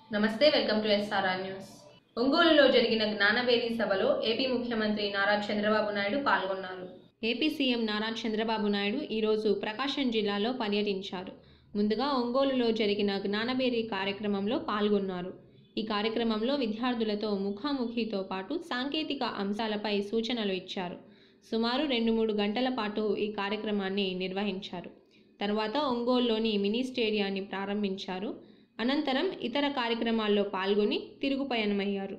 నమస్తే welcome to SRR news ఒంగోలులో జరిగిన జ్ఞానవేది సభలో ఏపీ ముఖ్యమంత్రి నారా చంద్రబాబు నాయుడు పాల్గొన్నారు ఏపీ సీఎం నారా చంద్రబాబు నాయుడు ఈరోజు ప్రకాశం జిల్లాలో పర్యటించారు ముందుగా ఒంగోలులో జరిగిన జ్ఞానవేది కార్యక్రమంలో పాల్గొన్నారు ఈ కార్యక్రమంలో విద్యార్థులతో ముఖాముఖితో పాటు సాంకేతిక అంశాలపై సూచనలు ఇచ్చారు సుమారు రెండు మూడు గంటల పాటు ఈ కార్యక్రమాన్ని నిర్వహించారు తర్వాత ఒంగోలులోని మినీ స్టేడియాన్ని ప్రారంభించారు అనంతరం ఇతర కార్యక్రమాల్లో పాల్గొని తిరుగు పయనమయ్యారు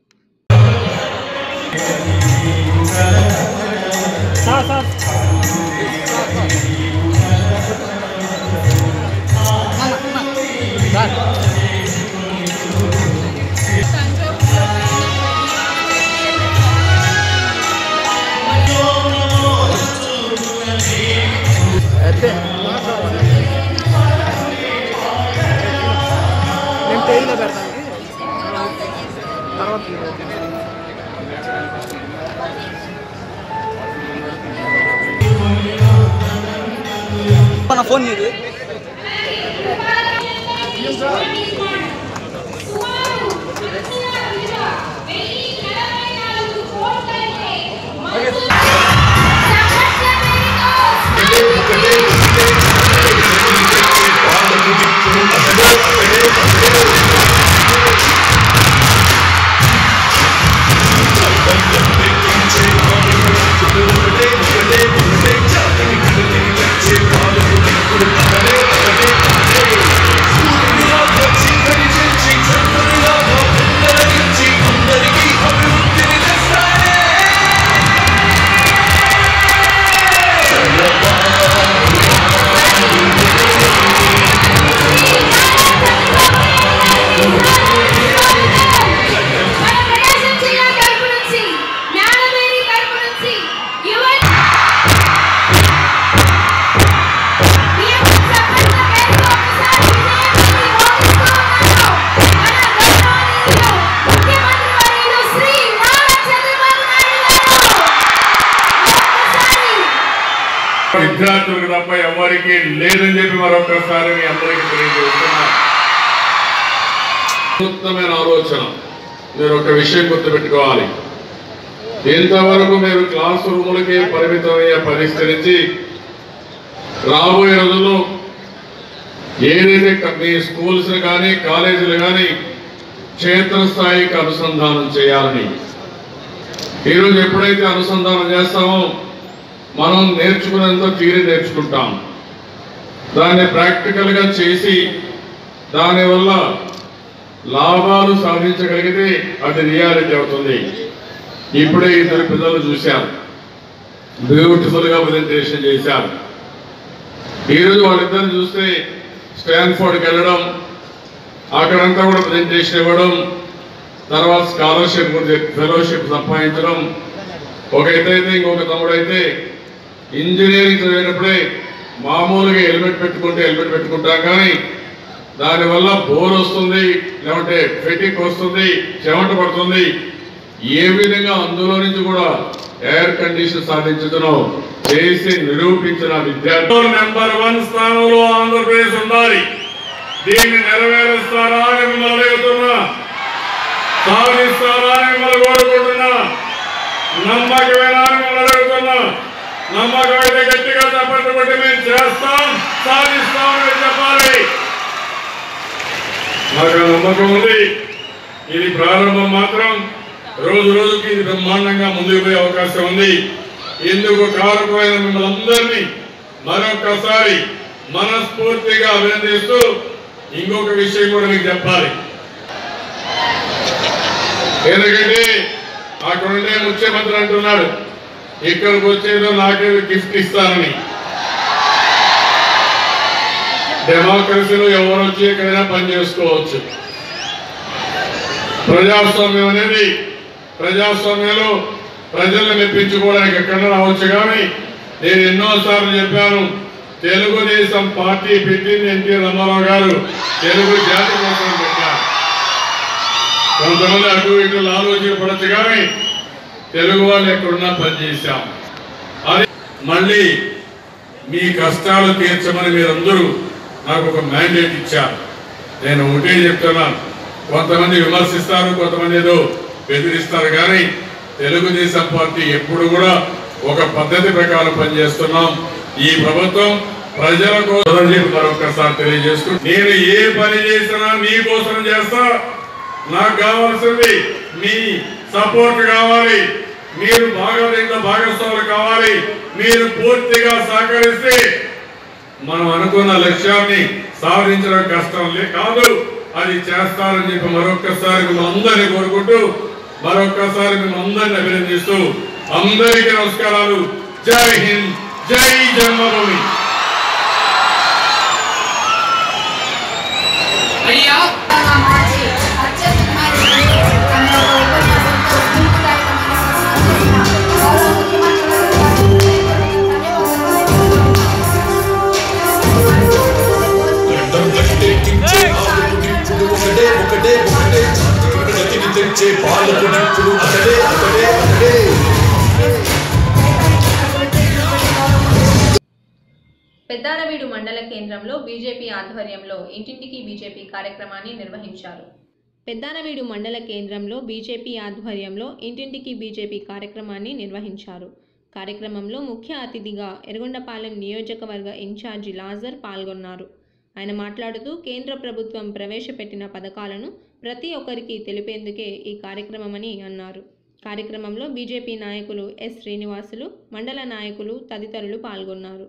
అయితే నేను టైల్లో పెడతాను తర్వాత మన ఫోన్ నీది మన ప్రకాశం జిల్లా తరపు నుంచి జ్ఞానమేరి తరపు నుంచి యువత నియమ సభ్యుల పేరుతో ఒకసారి విజయవంతంగా మోగిస్తూ ఉన్నారు. మన గౌరవనీయులు ముఖ్యమంత్రి వర్యులు శ్రీ నారా చంద్రబాబు నాయుడు గారు ఒక్కసారి విద్యార్థులకు తప్ప ఎవరికి లేదని చెప్పి మరొకసారి మీ అందరికీ తెలియజేస్తున్నా ఉత్తమైన ఆలోచన మీరు ఒక విషయం గుర్తుపెట్టుకోవాలి ఇంతవరకు మీరు క్లాస్ రూములకే పరిమితమయ్యే పరిస్థితి నుంచి రాబోయే రోజుల్లో ఏదైతే క- మీ స్కూల్స్ కానీ కాలేజీలు కానీ క్షేత్రస్థాయికి అనుసంధానం చేయాలని ఈరోజు ఎప్పుడైతే అనుసంధానం చేస్తామో మనం నేర్చుకునేంత తీరి నేర్చుకుంటాం దాన్ని ప్రాక్టికల్గా చేసి దానివల్ల లాభాలు సాధించగలిగితే అది రియాలిటీ అవుతుంది ఇప్పుడే ఇద్దరు పిల్లలు చూశారు బ్యూటిఫుల్గా ప్రజెంటేషన్ చేశారు ఈరోజు వాళ్ళిద్దరిని చూస్తే స్టాన్ఫోర్డ్కి వెళ్ళడం అక్కడంతా కూడా ప్రజెంటేషన్ ఇవ్వడం తర్వాత స్కాలర్షిప్ ఫెలోషిప్ సంపాదించడం ఒక ఎత్తైతే ఇంకొక తమ్ముడైతే ఇంజనీరింగ్ చదివినప్పుడే మామూలుగా హెల్మెట్ పెట్టుకుంటే హెల్మెట్ పెట్టుకుంటాం కానీ దానివల్ల బోర్ వస్తుంది లేకుంటే ఫెటిక్ వస్తుంది చెమట పడుతుంది ఏ విధంగా అందులో నుంచి కూడా ఎయిర్ కండిషన్ సాధించడం చేసి నిరూపించిన విద్యార్థులు నెంబర్ వన్ స్థానంలో ఆంధ్రప్రదేశ్ ఉండాలి దీన్ని నెరవేరుస్తారా అని మిమ్మల్ని అడుగుతున్నా సాధిస్తారా అని మిమ్మల్ని కోరుకుంటున్నా నమ్మకమైన మిమ్మల్ని అడుగుతున్నా నమ్మకమైతే గట్టిగా చెప్పండి బట్టి మేము చేస్తాం సాధిస్తాం అని చెప్పాలి నాకు ఆ నమ్మకం ఉంది ఇది ప్రారంభం మాత్రం రోజు రోజుకి ఇది బ్రహ్మాండంగా ముందుకు పోయే అవకాశం ఉంది ఇందుకు కారకమైన మిమ్మల్ని అందరినీ మరొకసారి మనస్ఫూర్తిగా అభినందిస్తూ ఇంకొక విషయం కూడా మీకు చెప్పాలి ఎందుకంటే అక్కడ ఉండే ముఖ్యమంత్రి అంటున్నాడు ఇక్కడికి వచ్చేదో నాకే గిఫ్ట్ ఇస్తానని డెమోక్రసీలో ఎవరు వచ్చి ఎక్కడైనా పని చేసుకోవచ్చు ప్రజాస్వామ్యం అనేది ప్రజాస్వామ్యంలో ప్రజలను మెప్పించుకోవడానికి ఎక్కడ రావచ్చు కానీ నేను ఎన్నోసార్లు చెప్పాను తెలుగుదేశం పార్టీ పెట్టింది ఎన్టీ రామారావు గారు తెలుగు జాతి కోసం పెట్టారు కొంతమంది అటు ఇటు ఆలోచన పడచ్చు కానీ తెలుగు వాళ్ళు ఎక్కడున్నా పనిచేశాం అది మళ్ళీ మీ కష్టాలు తీర్చమని మీరందరూ నాకు ఒక మ్యాండేట్ ఇచ్చారు నేను ఒకటే చెప్తున్నాను కొంతమంది విమర్శిస్తారు కొంతమంది ఏదో బెదిరిస్తారు కానీ తెలుగుదేశం పార్టీ ఎప్పుడు కూడా ఒక పద్ధతి ప్రకారం పనిచేస్తున్నాం ఈ ప్రభుత్వం ప్రజల కోసం చెప్పి మరొకసారి తెలియజేస్తూ నేను ఏ పని చేసినా మీ కోసం చేస్తా నాకు కావాల్సింది మీ సపోర్ట్ కావాలి మీరు బాగా దీంట్లో భాగస్వాములు కావాలి మీరు పూర్తిగా సహకరిస్తే మనం అనుకున్న లక్ష్యాన్ని సాధించడం కష్టం లే కాదు అది చేస్తారని చెప్పి మరొక్కసారి మిమ్మల్ని అందరినీ కోరుకుంటూ మరొక్కసారి మిమ్మల్ని అందరిని అభినందిస్తూ అందరికీ నమస్కారాలు జై హింద్ జై జన్మభూమి అయ్యా మార్చి అత్యధికమైన తన ఉపన్యాసంతో స్ఫూర్తిదాయకమైన సంస్కృతిని గౌరవ ముఖ్యమంత్రి ఒకటే ఒకటే ఒకటే ప్రగతిని తెచ్చే పాలకుడిప్పుడు ఒకటే ఒకటే ఒకటే పెద్దారవీడు మండల కేంద్రంలో బీజేపీ ఆధ్వర్యంలో ఇంటింటికి బీజేపీ కార్యక్రమాన్ని నిర్వహించారు పెద్దారవీడు మండల కేంద్రంలో బీజేపీ ఆధ్వర్యంలో ఇంటింటికి బీజేపీ కార్యక్రమాన్ని నిర్వహించారు కార్యక్రమంలో ముఖ్య అతిథిగా ఎర్గొండపాలెం నియోజకవర్గ ఇన్ఛార్జి లాజర్ పాల్గొన్నారు ఆయన మాట్లాడుతూ కేంద్ర ప్రభుత్వం ప్రవేశపెట్టిన పథకాలను ప్రతి ఒక్కరికి తెలిపేందుకే ఈ కార్యక్రమమని అన్నారు కార్యక్రమంలో బీజేపీ నాయకులు ఎస్ శ్రీనివాసులు మండల నాయకులు తదితరులు పాల్గొన్నారు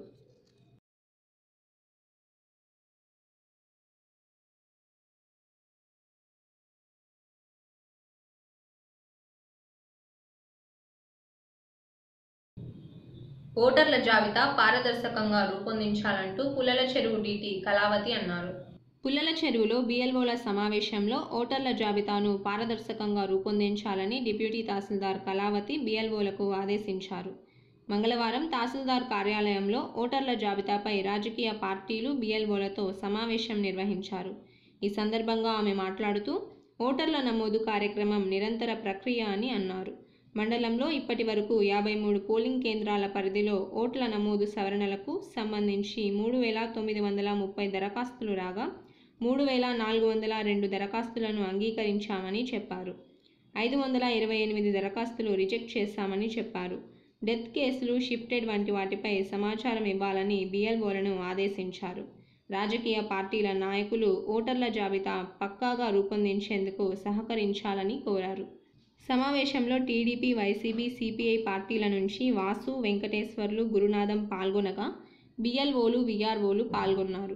ఓటర్ల జాబితా పారదర్శకంగా రూపొందించాలంటూ పుల్లల చెరువు డీటీ కళావతి అన్నారు పుల్లల చెరువులో బిఎల్ఓల సమావేశంలో ఓటర్ల జాబితాను పారదర్శకంగా రూపొందించాలని డిప్యూటీ తహసీల్దార్ కళావతి బిఎల్ఓలకు ఆదేశించారు మంగళవారం తహసీల్దార్ కార్యాలయంలో ఓటర్ల జాబితాపై రాజకీయ పార్టీలు బిఎల్ఓలతో సమావేశం నిర్వహించారు ఈ సందర్భంగా ఆమె మాట్లాడుతూ ఓటర్ల నమోదు కార్యక్రమం నిరంతర ప్రక్రియ అని అన్నారు మండలంలో ఇప్పటి వరకు యాభై మూడు పోలింగ్ కేంద్రాల పరిధిలో ఓట్ల నమోదు సవరణలకు సంబంధించి మూడు వేల తొమ్మిది వందల ముప్పై దరఖాస్తులు రాగా మూడు వేల నాలుగు వందల రెండు దరఖాస్తులను అంగీకరించామని చెప్పారు ఐదు వందల ఇరవై ఎనిమిది దరఖాస్తులు రిజెక్ట్ చేశామని చెప్పారు డెత్ కేసులు షిఫ్టెడ్ వంటి వాటిపై సమాచారం ఇవ్వాలని బిఎల్ఓలను ఆదేశించారు రాజకీయ పార్టీల నాయకులు ఓటర్ల జాబితా పక్కాగా రూపొందించేందుకు సహకరించాలని కోరారు సమావేశంలో టీడీపీ వైసీపీ సిపిఐ పార్టీల నుంచి వాసు వెంకటేశ్వర్లు గురునాథం పాల్గొనగా బిఎల్ఓలు విఆర్ఓలు పాల్గొన్నారు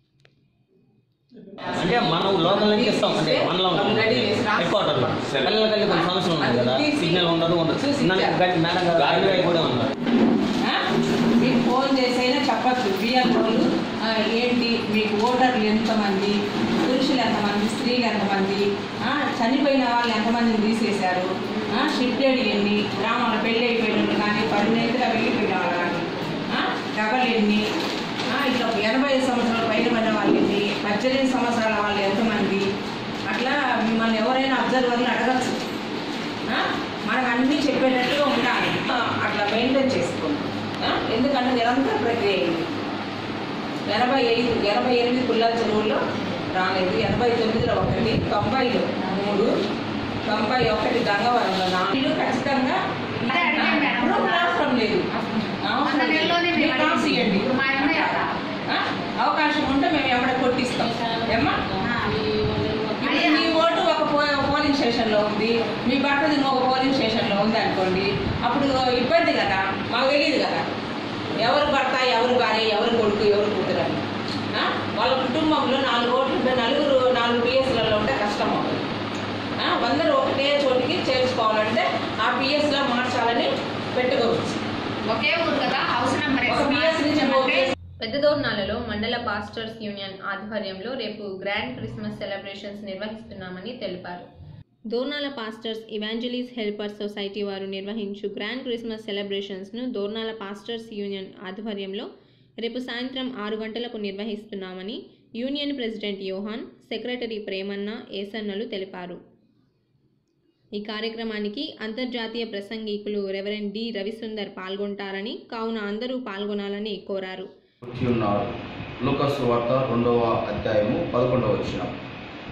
అంటే మనం లోకల్ నుంచి ఇస్తాం అంటే మండలం హెడ్ క్వార్టర్లో పిల్లల కలిగి కొన్ని సమస్యలు ఉన్నాయి కదా సిగ్నల్ ఉండదు ఉండదు నన్ను గట్టి మేడం గారు రైల్వే కూడా ఉన్నారు ఆ? మీకు ఫోన్ చేసైనా చెప్పచ్చు బిఎల్ఓలు ఏంటి మీకు ఓటర్లు ఎంతమంది పురుషులు ఎంతమంది స్త్రీలు ఎంతమంది ఆ, చనిపోయిన వాళ్ళు ఎంతమందిని తీసేశారు ఆ, షిఫ్టెడ్ ఎన్ని గ్రామాల పెళ్ళి అయిపోయిన వాళ్ళు కానీ పన్నెండుగా వెళ్ళిపోయిన వాళ్ళు కానీ ఆ, డబల్ ఎన్ని ఆ, ఇట్లా ఎనభై ఐదు సంవత్సరాల పైన పడిన వాళ్ళు ఎన్ని పద్దెనిమిది సంవత్సరాల వాళ్ళు ఎంతమంది అట్లా మిమ్మల్ని ఎవరైనా అబ్జర్వర్లు అడగచ్చు ఆ? మనకు అన్నీ చెప్పేటట్టుగా ఉండాలి ఆ, అట్లా మెయింటైన్ చేసుకోండి ఆ? ఎందుకంటే నిరంతర ప్రక్రియ ఇది ఎనభై ఐదు ఎనభై ఎనిమిది పుల్లల చెరువుల్లో రాలేదు ఎనభై తొమ్మిదిలో ఒకటి తొంభైలో మూడు తొంభై ఒకటి గంగవరంలో నాలుగు ఖచ్చితంగా అదే అడిగాను మేడం. ప్రూఫ్ అవసరం లేదు అవసరం వంద నెలలోనే లేదు. మేము మీరు రాసియండి. ఇప్పుడు మా అమ్మాయి అక్కడ. ఆ? అవకాశం ఉంటే మేము ఎక్కడ కొట్టిస్తాం ఏమ్మా ఇప్పుడు మీ ఓటు ఒక పో- పోలింగ్ స్టేషన్లో ఉంది మీ భర్తది ఇంకొక పోలింగ్ స్టేషన్లో ఉంది అనుకోండి అప్పుడు ఇబ్బంది కదా మాకు తెలియదు కదా ఎవరు భర్త ఎవరు భార్య ఎవరు కొడుకు ఎవరు కూతురు అని ఆ? వాళ్ళ కుటుంబంలో నాలుగు ఓట్లు ఉంటే నలుగురు నాలుగు పిఎస్లలో ఉంటే కష్టం అవుతుంది ఆ? అందరూ ఒకటే చోటికి చేర్చుకోవాలంటే ఆ పిఎస్లో మార్చాలని పెట్టుకోవచ్చు ఒకే ఊరు కదా హౌస్ నెంబర్ ఒక పిఎస్ నుంచి ఇంకో PS పెద్దదోర్నాలలో మండల పాస్టర్స్ యూనియన్ ఆధ్వర్యంలో రేపు గ్రాండ్ క్రిస్మస్ సెలబ్రేషన్స్ నిర్వహిస్తున్నామని తెలిపారు Dornala pastors evangelists helper society వారు నిర్వహించు గ్రాండ్ క్రిస్మస్ సెలబ్రేషన్స్ను దోర్నాల పాస్టర్స్ యూనియన్ ఆధ్వర్యంలో రేపు సాయంత్రం ఆరు గంటలకు నిర్వహిస్తున్నామని union president Yohan secretary Premanna ఏసన్నలు తెలిపారు ఈ కార్యక్రమానికి అంతర్జాతీయ ప్రసంగికులు రెవరెండ్ డి రవిసుందర్ పాల్గొంటారని కావున అందరూ పాల్గొనాలని కోరారు వచ్చి ఉన్నారు లూకస్ వార్త రెండవ అధ్యాయము పదకొండవ వచ్చిన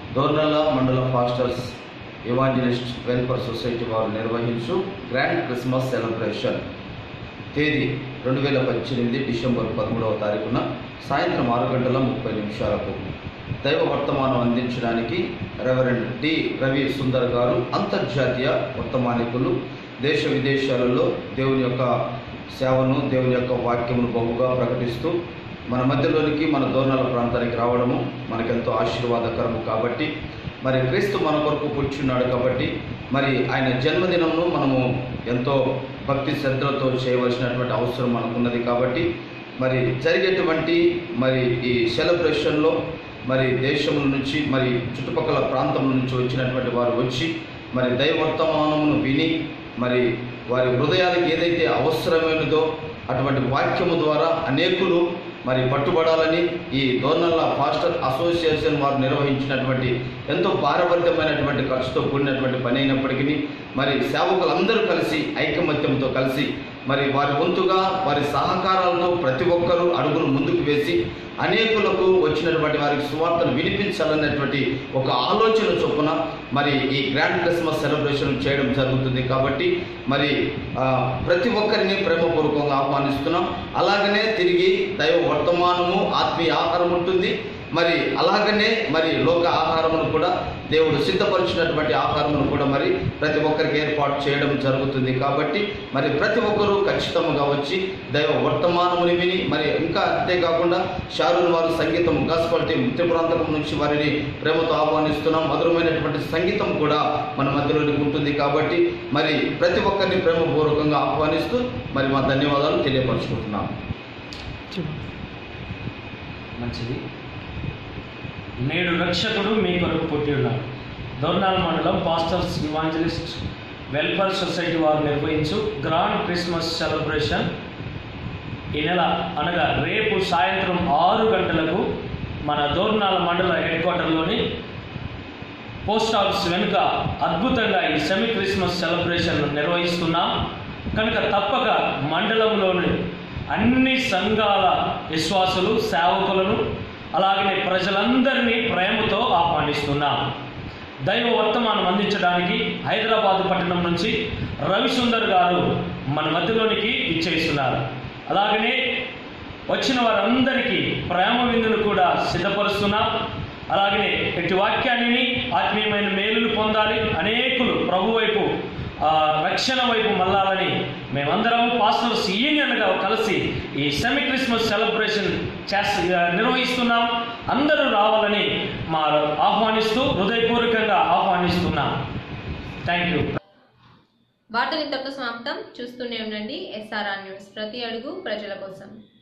దోర్నల్ల మండల ఫాస్టర్స్ ఇవాంజలిస్ట్ వెల్ఫేర్ సొసైటీ వారు నిర్వహించు గ్రాండ్ క్రిస్మస్ సెలబ్రేషన్ తేదీ రెండు వేల పద్దెనిమిది డిసెంబర్ పదమూడవ తారీఖున సాయంత్రం ఆరు గంటల ముప్పై నిమిషాలకు దైవ వర్తమానం అందించడానికి రెవరెండ్ డి రవి సుందర్ గారు అంతర్జాతీయ వర్తమానికులు దేశ విదేశాలలో దేవుని యొక్క సేవను దేవుని యొక్క వాక్యమును బహుగా ప్రకటిస్తూ మన మధ్యలోనికి మన దోర్నాల ప్రాంతానికి రావడము మనకెంతో ఆశీర్వాదకరము కాబట్టి మరి క్రీస్తు మన కొరకు పుచ్చున్నాడు కాబట్టి మరి ఆయన జన్మదినంను మనము ఎంతో భక్తి శ్రద్ధలతో చేయవలసినటువంటి అవసరం మనకున్నది కాబట్టి మరి జరిగేటువంటి మరి ఈ సెలబ్రేషన్లో మరి దేశముల నుంచి మరి చుట్టుపక్కల ప్రాంతముల నుంచి వచ్చినటువంటి వారు వచ్చి మరి దైవర్తమానమును విని మరి వారి హృదయానికి ఏదైతే అవసరమైనదో అటువంటి వాక్యము ద్వారా అనేకులు మరి పట్టుబడాలని ఈ దోర్నల్ల ఫాస్టర్ అసోసియేషన్ వారు నిర్వహించినటువంటి ఎంతో భారభరితమైనటువంటి ఖర్చుతో కూడినటువంటి పని అయినప్పటికీ మరి సేవకులందరూ కలిసి ఐకమత్యంతో కలిసి మరి వారి వంతుగా వారి సహకారాలతో ప్రతి ఒక్కరూ అడుగులు ముందుకు వేసి అనేకులకు వచ్చినటువంటి వారికి సువార్తను వినిపించాలనేటువంటి ఒక ఆలోచన చొప్పున మరి ఈ గ్రాండ్ క్రిస్మస్ సెలబ్రేషన్ చేయడం జరుగుతుంది కాబట్టి మరి ఆ, ప్రతి ఒక్కరిని ప్రేమపూర్వకంగా ఆహ్వానిస్తున్నాం అలాగనే తిరిగి దైవ వర్తమానము ఆత్మీయ ఆహారం ఉంటుంది మరి అలాగనే మరి లోక ఆహారమును కూడా దేవుడు సిద్ధపరిచినటువంటి ఆహారమును కూడా మరి ప్రతి ఒక్కరికి ఏర్పాటు చేయడం జరుగుతుంది కాబట్టి మరి ప్రతి ఒక్కరూ ఖచ్చితంగా వచ్చి దైవ వర్తమానముని విని మరి ఇంకా అంతేకాకుండా షారూన్ వారు సంగీతం గాస్పల్ టీం త్రిపురాంతకం నుంచి వారిని ప్రేమతో ఆహ్వానిస్తున్నాం మధురమైనటువంటి సంగీతం కూడా మన మధ్యలోనికి ఉంటుంది కాబట్టి మరి ప్రతి ఒక్కరిని ప్రేమపూర్వకంగా ఆహ్వానిస్తూ మరి మా ధన్యవాదాలు తెలియపరుచుకుంటున్నాం మంచిది నేడు రక్షకుడు మీ కొరకు పుట్టి ఉన్నాడు దొర్నాల్ మండలం పాస్టర్స్ ఇవాంజలిస్ట్ వెల్ఫేర్ సొసైటీ వారు నిర్వహించు గ్రాండ్ క్రిస్మస్ సెలబ్రేషన్ ఈ నెల అనగా రేపు సాయంత్రం ఆరు గంటలకు మన దోర్నాల మండల హెడ్ క్వార్టర్లోని పోస్ట్ ఆఫీస్ వెనుక అద్భుతంగా ఈ సెమీ క్రిస్మస్ సెలబ్రేషన్ నిర్వహిస్తున్నాం కనుక తప్పక మండలంలోని అన్ని సంఘాల విశ్వాసులు సేవకులను అలాగనే ప్రజలందరినీ ప్రేమతో ఆహ్వానిస్తున్నాం దైవ వర్తమానం అందించడానికి హైదరాబాద్ పట్టణం నుంచి రవిసుందర్ గారు మన మధ్యలోనికి ఇచ్చేస్తున్నారు అలాగనే వచ్చిన వారందరికీ ప్రేమ విందును కూడా సిద్ధపరుస్తున్నాం అలాగనే ఇటు వాక్యాన్ని ఆత్మీయమైన మేలులు పొందాలి అనేకులు ప్రభు వైపు ఆ, రక్షణ వైపు మళ్ళాలని మేమందరం పాస్టర్స్ యూనియన్గా కలిసి ఈ సెమీ క్రిస్మస్ సెలబ్రేషన్ చేస్త నిర్వహిస్తున్నాం అందరూ రావాలని మా ఆహ్వానిస్తూ హృదయపూర్వకంగా ఆహ్వానిస్తున్నాం థ్యాంక్ యూ వార్తలు ఇంతటితో సమాప్తం చూస్తూనే ఉండండి ఎస్ఆర్ఆర్ న్యూస్ ప్రతి అడుగు ప్రజల కోసం